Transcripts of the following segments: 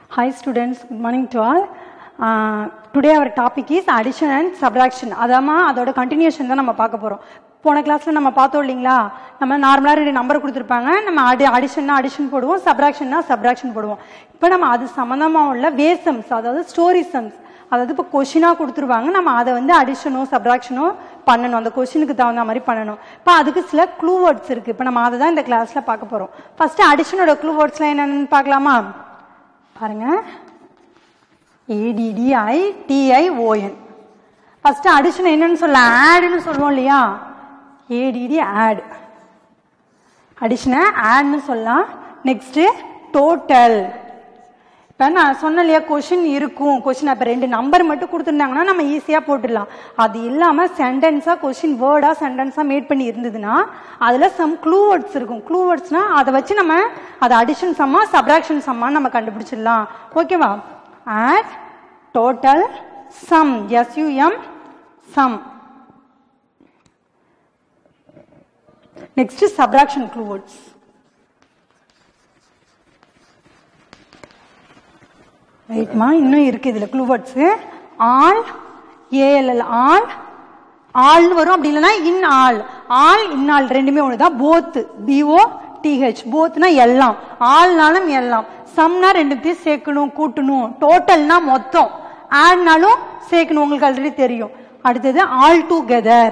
Hi students, good morning to all. Uh, today our topic is addition and subtraction. அதாம்மா அதோட continuation தான் நம்ம பார்க்க போறோம் போன கிளாஸ்ல நம்ம பார்த்தோம் இல்லைங்களா நம்ம நார்மலா ரெண்டு நம்பர் கொடுத்துருப்பாங்க நம்ம அடி அடிஷன்னா அடிஷன் போடுவோம் சப்ராக்ஷன்னா சப்ராக்ஷன் போடுவோம் இப்போ நம்ம அது சம்மந்தமா உள்ள வேசம்ஸ் அதாவது ஸ்டோரிசம்ஸ் அதாவது இப்போ கொஷினாக கொடுத்துருவாங்க நம்ம அதை வந்து அடிஷனோ சப்ராக்ஷனோ பண்ணணும் அந்த கொஷினுக்கு தகுந்த மாதிரி பண்ணணும் இப்போ அதுக்கு சில க்ளூ வேர்ட்ஸ் இருக்கு இப்போ நம்ம அதை தான் இந்த கிளாஸ்ல பார்க்க போறோம் ஃபர்ஸ்ட் அடிஷனோட க்ளூ வேர்ட்ஸ்லாம் என்னென்னு பார்க்கலாமா பாருங்க ஏடிடிஐ டிஐஓஎன் ஃபர்ஸ்ட் அடிஷன் என்னன்னு சொல்ல ஆடுன்னு சொல்லுவோம் இல்லையா ஏடிடி ஆட் அடிஷனை ஆட்னு சொல்லலாம் நெக்ஸ்ட் டோட்டல் இப்போ நான் சொன்னேன் இல்லையா கொஷின் இருக்கும் கொஷின் இப்போ ரெண்டு நம்பர் மட்டும் கொடுத்துருந்தாங்கன்னா நம்ம ஈஸியாக போட்டுடலாம் அது இல்லாமல் சென்டென்ஸாக கொஷின் வேர்டாக சென்டென்ஸாக மேட் பண்ணி இருந்ததுன்னா அதில் சம் க்ளூ வேர்ட்ஸ் இருக்கும் க்ளூ வேர்ட்ஸ்னா அதை வச்சு நம்ம அதை அடிஷன் சம்மா சப்ராக்ஷன் சம்மா நம்ம கண்டுபிடிச்சிடலாம் ஓகேவா add total sum S U M sum next subtraction clue words ரைட்மா இன்னும் இருக்கு இதுல clue words all A L L all ஆல்னு வரும் அப்படி இல்லைன்னா in all all in all ரெண்டுமே ஒன்று தான் போத் பிஓ டிஹெச் போத்னா எல்லாம் ஆல்னாலும் எல்லாம் சம்னா ரெண்டுத்தையும் சேர்க்கணும் கூட்டணும் டோட்டல்னா மொத்தம் ஆட்னாலும் சேர்க்கணும் உங்களுக்கு ஆல்ரெடி தெரியும் அடுத்தது all together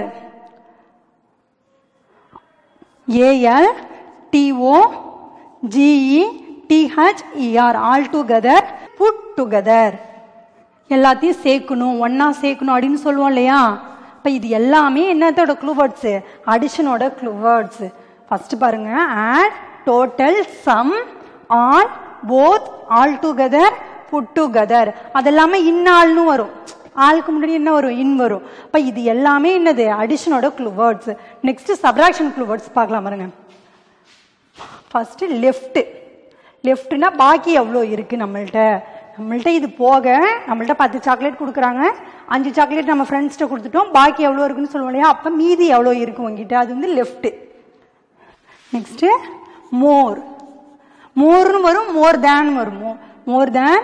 A L T O G E T H E R all together put together எல்லாத்தையும் சேர்க்கணும் ஒன்னா சேர்க்கணும் அப்படின்னு சொல்லுவோம் இல்லையா இப்போ இது எல்லாமே என்னத்தோட க்ளூ வேர்ட்ஸ் அடிஷனோட க்ளூ வேர்ட்ஸ் ஃபர்ஸ்ட் பாருங்க add total sum all both all together put together அது எல்லாமே இன்னால்னு வரும் ஆளுக்கு முன்னாடி என்ன வரும் இன் வரும் அப்ப இது எல்லாமே என்னது அடிஷனோட clue words next subtraction clue words பார்க்கலாம் பாருங்க ஃபர்ஸ்ட் லெஃப்ட் லெஃப்ட்னா பாக்கி எவ்வளோ இருக்கு நம்மள்ட்ட நம்மள்ட்ட இது போக நம்மள்ட்ட பத்து சாக்லேட் கொடுக்குறாங்க அஞ்சு சாக்லேட் நம்ம ஃப்ரெண்ட்ஸ்கிட்ட கொடுத்துட்டோம் பாக்கி எவ்வளோ இருக்குன்னு சொல்லுவோம் இல்லையா அப்போ மீதி எவ்வளோ இருக்கு உங்ககிட்ட அது வந்து லெஃப்ட் நெக்ஸ்ட் மோர் மோர்னு வரும் மோர் தேன் வரும் மோர் தேன்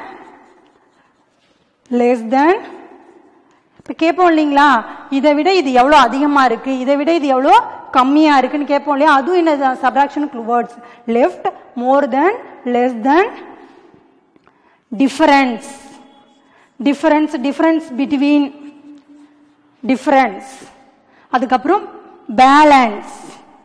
லெஸ் தேன் இப்போ கேட்போம் இல்லைங்களா இதை விட இது எவ்வளோ அதிகமாக இருக்கு இதை விட இது எவ்வளோ கம்மியாக இருக்குன்னு கேட்போம் இல்லையா அதுவும் என்ன subtraction words left more than less than difference difference difference between difference அதுக்கப்புறம் பேலன்ஸ்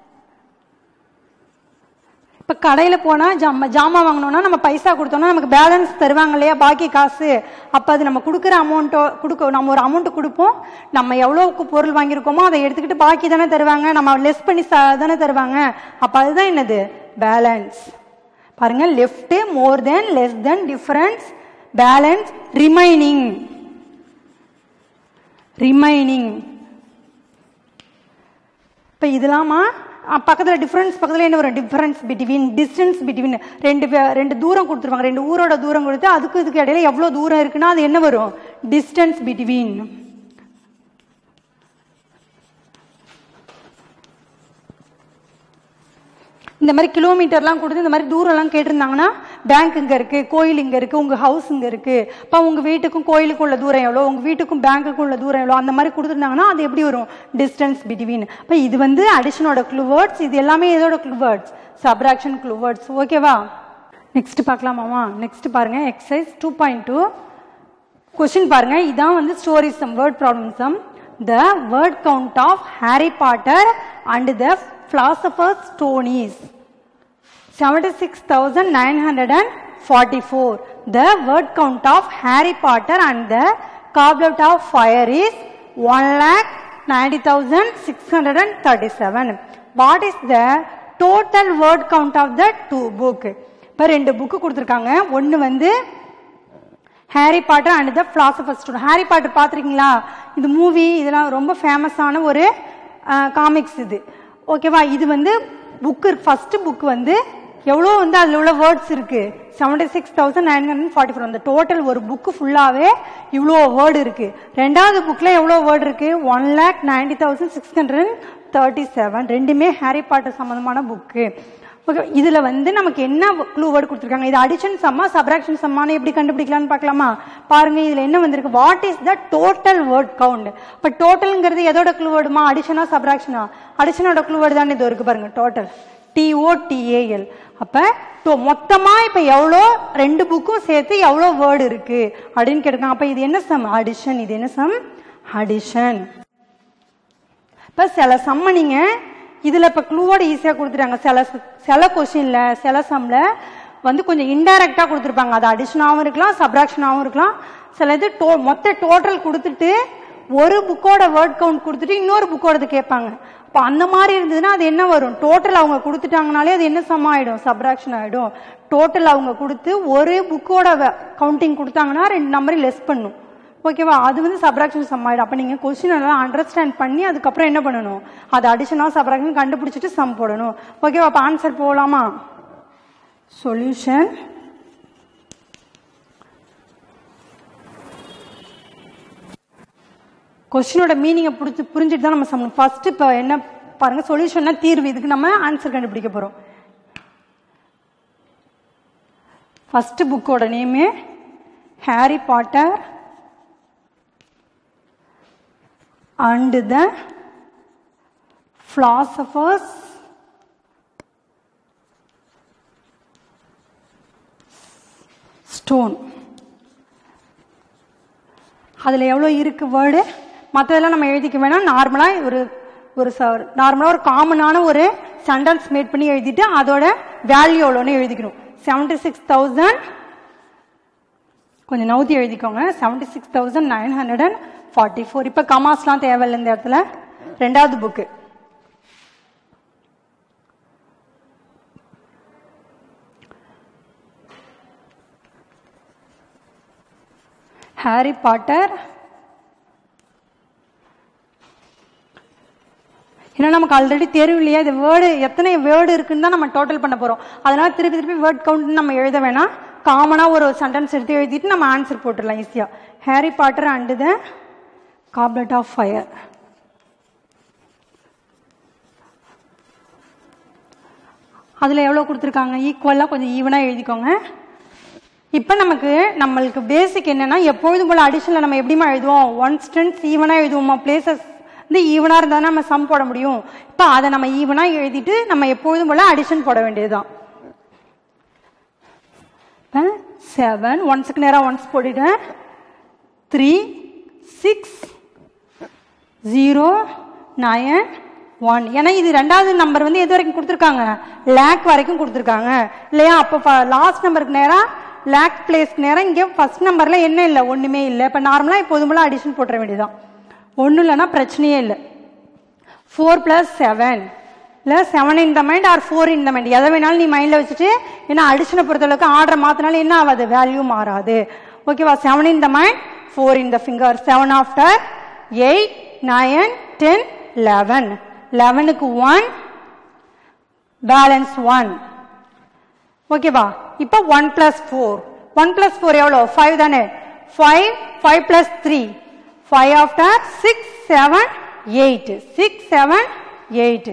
இப்போ கடையில் போனால் ஜாமா ஜாமான் வாங்கினோம்னா நம்ம பைசா கொடுத்தோம்னா நமக்கு பேலன்ஸ் தருவாங்க இல்லையா பாக்கி காசு அப்போ அது நம்ம கொடுக்குற அமௌண்ட்டோ கொடுக்க நம்ம ஒரு அமௌண்ட் கொடுப்போம் நம்ம எவ்வளோக்கு பொருள் வாங்கியிருக்கோமோ அதை எடுத்துக்கிட்டு பாக்கி தானே தருவாங்க நம்ம லெஸ் பண்ணி தானே தருவாங்க அப்போ அதுதான் என்னது பேலன்ஸ் பாருங்க left more than less than difference balance remaining remaining இப்போ இதெல்லாமா பக்கத்தில் டிஃப்ரென்ஸ் பக்கத்தில் என்ன வரும் டிஃபரன்ஸ் பிட்வீன் டிஸ்டன்ஸ் பிட்வீன் ரெண்டு ரெண்டு தூரம் கொடுத்துருவாங்க ரெண்டு ஊரோட தூரம் கொடுத்து அதுக்கு இதுக்கு இடையில எவ்வளோ தூரம் இருக்குன்னா அது என்ன வரும் டிஸ்டன்ஸ் பிட்வீன் இந்த மாதிரி கிலோமீட்டர்லாம் கொடுத்து இந்த மாதிரி தூரம்லாம் கேட்டிருந்தாங்கன்னா பேங்க் இங்கே இருக்கு கோயில் இங்கே இருக்கு உங்க ஹவுஸ் இங்கே இருக்கு இப்போ உங்க வீட்டுக்கும் கோயிலுக்கும் உள்ள தூரம் எவ்வளோ உங்க வீட்டுக்கும் பேங்க்குக்கும் உள்ள தூரம் எவ்வளோ அந்த மாதிரி கொடுத்துருந்தாங்கன்னா அது எப்படி வரும் டிஸ்டன்ஸ் பிட்வீன் இப்போ இது வந்து அடிஷனோட க்ளூ வேர்ட்ஸ் இது எல்லாமே எதோட clue words subtraction clue words ஓகேவா நெக்ஸ்ட் பார்க்கலாமாமா நெக்ஸ்ட் பாருங்க exercise two point two question பாருங்க இதான் வந்து story sum word problem sum the word count of Harry Potter and the philosopher's stone is 76,944. The word count of Harry Potter and the goblet of fire is 1,90,637. What is the total word count of the two book? இப்போ ரெண்டு book கொடுத்துருக்காங்க ஒன்று வந்து Harry Potter and the philosopher stone Harry Potter பார்த்துருக்கீங்களா இது movie இதெல்லாம் ரொம்ப ஃபேமஸான ஒரு காமிக்ஸ் இது ஓகேவா இது வந்து புக்கு ஃபர்ஸ்ட் புக் வந்து எவ்வளோ வந்து அதில் உள்ள வேர்ட்ஸ் இருக்கு seventy six thousand nine hundred forty four அந்த டோட்டல் ஒரு புக்கு ஃபுல்லாகவே இவ்வளோ வேர்டு இருக்கு ரெண்டாவது புக்கில் எவ்வளோ வேர்டு இருக்கு one lakh ninety thousand six hundred thirty seven ரெண்டுமே ஹாரி பாட்டர் சம்மந்தமான புக்கு ஓகே இதுல வந்து நமக்கு என்ன க்ளூ வேர்டு கொடுத்துருக்காங்க இது அடிஷன் சம்மா சப்ராக்ஷன் சம்மான்னு எப்படி கண்டுபிடிக்கலாம்னு பார்க்கலாமா பாருங்க இதுல என்ன வந்திருக்கு what is the total word count இப்ப டோட்டல்ங்கிறது எதோட க்ளூ வேர்டுமா அடிஷனா சப்ராக்ஷனா அடிஷனோட க்ளூ வேர்டு தானே இது இருக்கு பாருங்க டோட்டல் டிஓ டிஏஎல் அப்ப to- மொத்தமா இப்ப எவ்வளோ ரெண்டு புக்கும் சேர்த்து எவ்வளோ வேர்டு இருக்கு அப்படின்னு கேட்டிருக்காங்க அப்ப இது என்ன சம் அடிஷன் இது என்ன சம் அடிஷன் இப்ப சில சம்ம நீங்க இதுல இப்ப க்ளூவோட ஈஸியா கொடுத்துட்டாங்க சில சில கொஸ்டின்ல சில சம்ல வந்து கொஞ்சம் இன்டைரக்டா கொடுத்துருப்பாங்க அது அடிஷனாவும் இருக்கலாம் சப்ராக்ஷனாவும் இருக்கலாம் சில இது டோ மொத்த டோட்டல் கொடுத்துட்டு ஒரு புக்கோட வேர்ட் கவுண்ட் கொடுத்துட்டு இன்னொரு புக்கோடது கேட்பாங்க அப்ப அந்த மாதிரி இருந்ததுன்னா அது என்ன வரும் டோட்டல் அவங்க கொடுத்துட்டாங்கனாலே அது என்ன சம் ஆயிடும் சப்ராக்ஷன் ஆயிடும் டோட்டல் அவங்க கொடுத்து ஒரு புக்கோட கவுண்டிங் கொடுத்தாங்கன்னா ரெண்டு நம்பரையும் லெஸ் பண்ணும் ஓகேவா அது வந்து சப்ராக்ஷன் சம் ஆயிடும் அப்ப நீங்க கொஸ்டின் எல்லாம் அண்டர்ஸ்டாண்ட் பண்ணி அதுக்கப்புறம் என்ன பண்ணணும் அது அடிஷனா சப்ராக்ஷன் கண்டுபிடிச்சிட்டு சம் போடணும் ஓகேவா அப்ப ஆன்சர் போகலாமா சொல்யூஷன் கொஸ்டினோட மீனிங்கை புரிஞ்சு புரிஞ்சுட்டு தான் நம்ம சம் ஃபர்ஸ்ட் இப்போ என்ன பாருங்க சொல்யூஷன்னா தீர்வு இதுக்கு நம்ம ஆன்சர் கண்டுபிடிக்க போறோம் ஃபர்ஸ்ட் புக்கோட name Harry Potter and the philosophers stone அதுல எவ்வளவு இருக்கு வேர்டு மற்றதெல்லாம் நம்ம எழுதிக்க வேணாம் நார்மலா ஒரு ஒரு நார்மலா ஒரு காமனான ஒரு சென்டென்ஸ் மேட் பண்ணி எழுதிட்டு அதோட வேல்யூ எவ்வளோன்னு எழுதிக்கணும் செவன்டி சிக்ஸ் தௌசண்ட் கொஞ்சம் நவுத்தி எழுதிக்கோங்க seventy six thousand nine hundred and forty four இப்போ கமாஸ்லாம் தேவையில்லை இந்த இடத்துல ரெண்டாவது புக்கு ஹாரி பாட்டர் ஏன்னா நமக்கு ஆல்ரெடி தெரியும் இல்லையா இது வேர்டு எத்தனை வேர்டு இருக்குன்னு தான் நம்ம டோட்டல் பண்ண போறோம் அதனால திருப்பி திருப்பி வேர்ட் கவுண்ட் நம்ம எழுத வேணாம் காமனா ஒரு சென்டென்ஸ் எடுத்து எழுதிட்டு நம்ம ஆன்சர் போட்டுடலாம் ஈஸியா Harry Potter and the goblet of fire அதுல எவ்வளவு கொடுத்துருக்காங்க ஈக்குவலா கொஞ்சம் ஈவனா எழுதிக்கோங்க இப்ப நமக்கு நம்மளுக்கு பேசிக் என்னன்னா எப்பொழுதும் போல அடிஷன்ல நம்ம எப்படிமா எழுதுவோம் ஒன் ஸ்டென்ஸ் ஈவனா எழுதுவோமா பிளேசஸ் வந்து ஈவனா இருந்தா நம்ம சம் போட முடியும் இப்ப அதை நம்ம ஈவனா எழுதிட்டு நம்ம எப்பொழுதும் போல அடிஷன் போட வேண்டியதுதான் செவன் ஒன்ஸுக்கு நேரம் ஒன்ஸ் போட்டுட்டேன் three six zero nine one ஏன்னா இது ரெண்டாவது நம்பர் வந்து எது வரைக்கும் கொடுத்துருக்காங்க லேக் வரைக்கும் கொடுத்துருக்காங்க இல்லையா அப்போ லாஸ்ட் நம்பருக்கு நேரம் லேக் பிளேஸ்க்கு நேரம் இங்கே ஃபர்ஸ்ட் நம்பர்ல என்ன இல்லை ஒண்ணுமே இல்லை இப்போ நார்மலாக எப்போதும் போல அடிஷன் போட்டுற வேண்டியதான் ஒன்றும் இல்லைன்னா பிரச்சனையே இல்லை ஃபோர் பிளஸ் செவன் இல்லை seven in the mind or four in the mind எதை வேணாலும் நீ மைண்டில் வச்சுட்டு ஏன்னா அடிஷனை பொறுத்தளவுக்கு ஆர்டர் மாற்றினாலும் என்ன ஆகாது வேல்யூ மாறாது ஓகேவா seven in the mind four in the finger seven after eight nine ten eleven லெவனுக்கு ஒன் பேலன்ஸ் ஒன் ஓகேவா இப்போ one plus four one plus four எவ்வளோ ஃபைவ் தானே five five plus three five after six seven eight six seven eight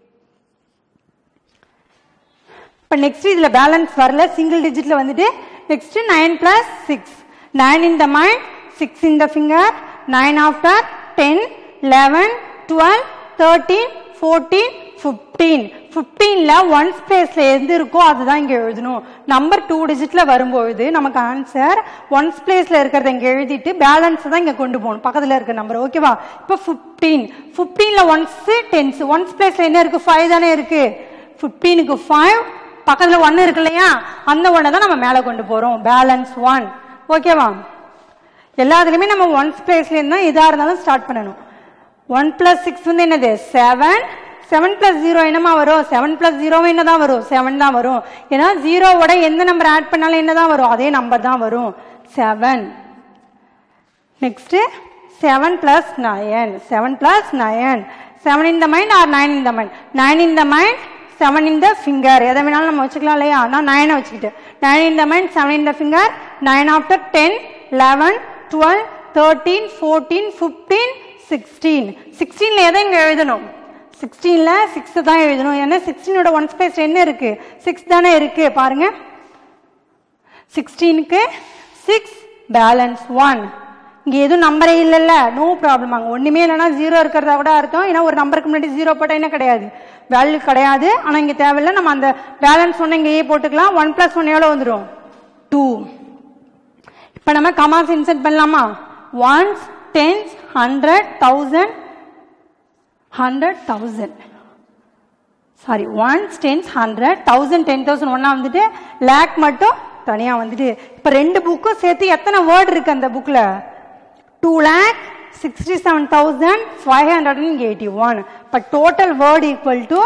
இப்போ next இதுல balance வரல single டிஜிட்ல வந்துட்டு next nine plus six nine in the mind six in the finger nine after ten eleven twelve thirteen fourteen fifteen ஃபிஃப்டீன்ல one ஸ்பேஸ்ல எது இருக்கோ அதுதான் இங்க எழுதணும் நம்பர் டூ டிஜிட்ல வரும்பொழுது நமக்கு ஆன்சர் ஒன்ஸ் பிளேஸ்ல இருக்கிறத இங்க எழுதிட்டு பேலன்ஸ் தான் இங்க கொண்டு போகணும் பக்கத்துல இருக்க நம்பர் ஓகேவா இப்போ ஃபிஃப்டீன் ஃபிஃப்டீன்ல ஒன்ஸ் டென்ஸ் ஒன்ஸ் பிளேஸ்ல என்ன இருக்கு ஃபைவ் தானே இருக்கு ஃபிஃப்டீனுக்கு ஃபைவ் பக்கத்துல ஒன்னு இருக்கு இல்லையா அந்த ஒன்னை தான் நம்ம மேல கொண்டு போறோம் பேலன்ஸ் ஒன் ஓகேவா எல்லாத்துலயுமே நம்ம ஒன்ஸ் பிளேஸ்ல இருந்தா இதா இருந்தாலும் ஸ்டார்ட் பண்ணணும் ஒன் பிளஸ் சிக்ஸ் வந்து என்னது செவன் செவன் பிளஸ் ஜீரோ என்னமா வரும் செவன் பிளஸ் ஜீரோ என்ன தான் வரும் செவன் தான் வரும் ஏன்னா ஜீரோவோட எந்த நம்பர் ஆட் பண்ணாலும் என்ன தான் வரும் அதே நம்பர் தான் வரும் seven next seven plus nine seven plus nine seven in the mind or nine in the mind nine in the mind seven in the finger எதை வேணாலும் நம்ம வச்சுக்கலாம் இல்லையா நான் நைனை வச்சுக்கிட்டு nine in the mind seven in the finger nine after ten eleven twelve thirteen fourteen fifteen sixteen சிக்ஸ்டீன்ல எதை இங்க எழுதணும் சிக்ஸ்டீனில் சிக்ஸ் தான் எழுதணும் ஏன்னா சிக்ஸ்டீனோட ஒன் ஸ்பேஸ் என்ன இருக்கு சிக்ஸ் தானே இருக்கு பாருங்க சிக்ஸ்டீனுக்கு சிக்ஸ் பேலன்ஸ் ஒன் இங்கே எதுவும் நம்பரே இல்லைல்ல நோ ப்ராப்ளம் அங்கே ஒன்றுமே இல்லைன்னா ஜீரோ இருக்கிறதா கூட அர்த்தம் ஏன்னா ஒரு நம்பருக்கு முன்னாடி ஜீரோ போட்டால் என்ன கிடையாது வேல்யூ கிடையாது ஆனால் இங்கே தேவையில்லை நம்ம அந்த பேலன்ஸ் ஒன்று இங்கேயே போட்டுக்கலாம் ஒன் ப்ளஸ் ஒன் எவ்வளோ வந்துடும் டூ இப்போ நம்ம கமாஸ் இன்செர்ட் பண்ணலாமா ones tens hundred thousand hundred thousand sorry ones tens hundred thousand ten thousand ஒன்னா வந்துட்டு லேக் மட்டும் தனியா வந்துட்டு இப்போ ரெண்டு புக்கும் சேர்த்து எத்தனை வேர்டு இருக்கு அந்த புக்ல two lakh sixty seven thousand five hundred and eighty one இப்போ total word equal to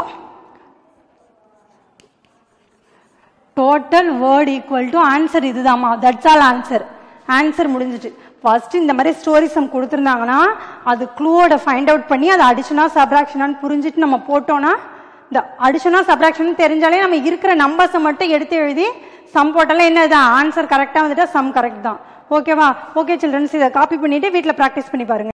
total word equal to answer இதுதாம்மா தட்ஸ் ஆல் ஆன்சர் ஆன்சர் முடிஞ்சிட்டு ஃபர்ஸ்ட் இந்த மாதிரி ஸ்டோரி சம் கொடுத்துருந்தாங்கன்னா அது க்ளூவோட ஃபைண்ட் அவுட் பண்ணி அது அடிஷனா சப்ராக்ஷனான்னு புரிஞ்சுட்டு நம்ம போட்டோம்னா இந்த அடிஷனா சப்ராக்ஷன் தெரிஞ்சாலே நம்ம இருக்கிற நம்பர்ஸை மட்டும் எடுத்து எழுதி சம் போட்டாலே என்ன இது ஆன்சர் கரெக்டாக வந்துட்டா சம் கரெக்ட் தான் ஓகேவா ஓகே சில்ட்ரன்ஸ் இதை காப்பி பண்ணிட்டு வீட்டில் ப்ராக்டிஸ் பண்ணி பாருங்க